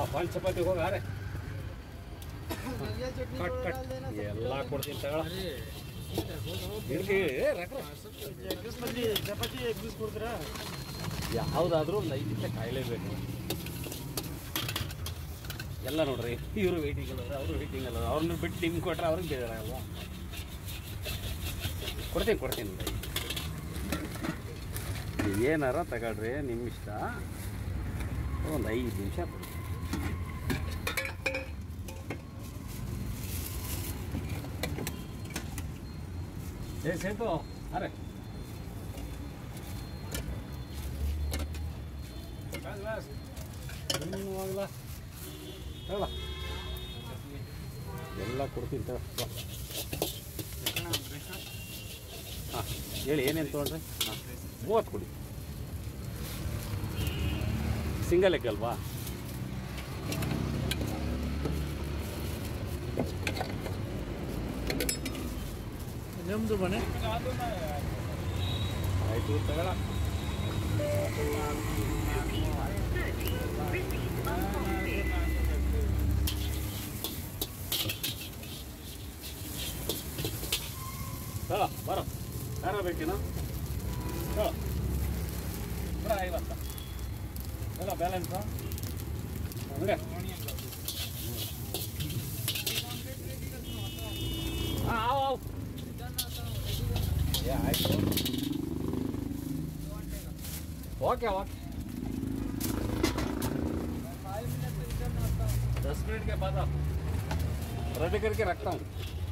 PAN chapati ಹೋಗಿ ಆರೆ cut cut ಎಲ್ಲ ಕೊಡ್ತೀನಿ ತಗೊಳ ಚಪಾತಿ ಎಗ್ ಪೀಸ್ ಕೊಡ್ತೀರಾ ಯಾವುದಾದ್ರೂ ಒಂದು ಐದು ನಿಮಿಷ ಕಾಯಲೇಬೇಕು ಎಲ್ಲ ನೋಡ್ರಿ ಇವರು ವೆಯ್ಟಿಂಗ್ ಅಲ್ಲ ಅವರು ವೆಯ್ಟಿಂಗ್ ಅಲ್ಲ ಅವ್ರನ್ನ ಬಿಟ್ಟು ನಿಮ್ಗೆ ಕೊಟ್ರೆ ಅವ್ರಿಗೆ ಬೇಜಾರಾಗಲ್ವಾ ಕೊಡ್ತೀನಿ ಕೊಡ್ತೀನಿ ಒಂದು ಐದು ಏನಾರ ತಗೊಳ್ರಿ ನಿಮ್ಮ ಇಷ್ಟ ಒಂದು ಐದು ನಿಮಿಷ ಕೊಡಿ ಏ ಸೇತು ಅರೆ ಹೋಗಲ್ಲ ಹೇಳ ಎಲ್ಲ ಕೊಡ್ತೀನಿ ತಗೋ ಬಾ. ಹಾಂ ಹೇಳಿ ಏನೇನು ತೊಗೊಂಡ್ರಿ ಹಾಂ ಮೂವತ್ತು ಕೊಡಿ ಸಿಂಗಲ್ ಎಗ್ ಅಲ್ವಾ ನಿಮ್ದು ಮನೆ ಆಯಿತು ತಗೊಳ ತಗೊಳ ಬರೋ ಯಾರ ಬೇಕೇನು ತಗೊಳ ಬಿಡ ಐವತ್ತ ಎಲ್ಲ ಬ್ಯಾಲೆನ್ಸ್ ಅಂದ್ರೆ ಹಾಂ ಆವು ಆವು ಏ ಆಯ್ತು ओके ओके दस मिनट के बाद आप रेडी करके रखता हूँ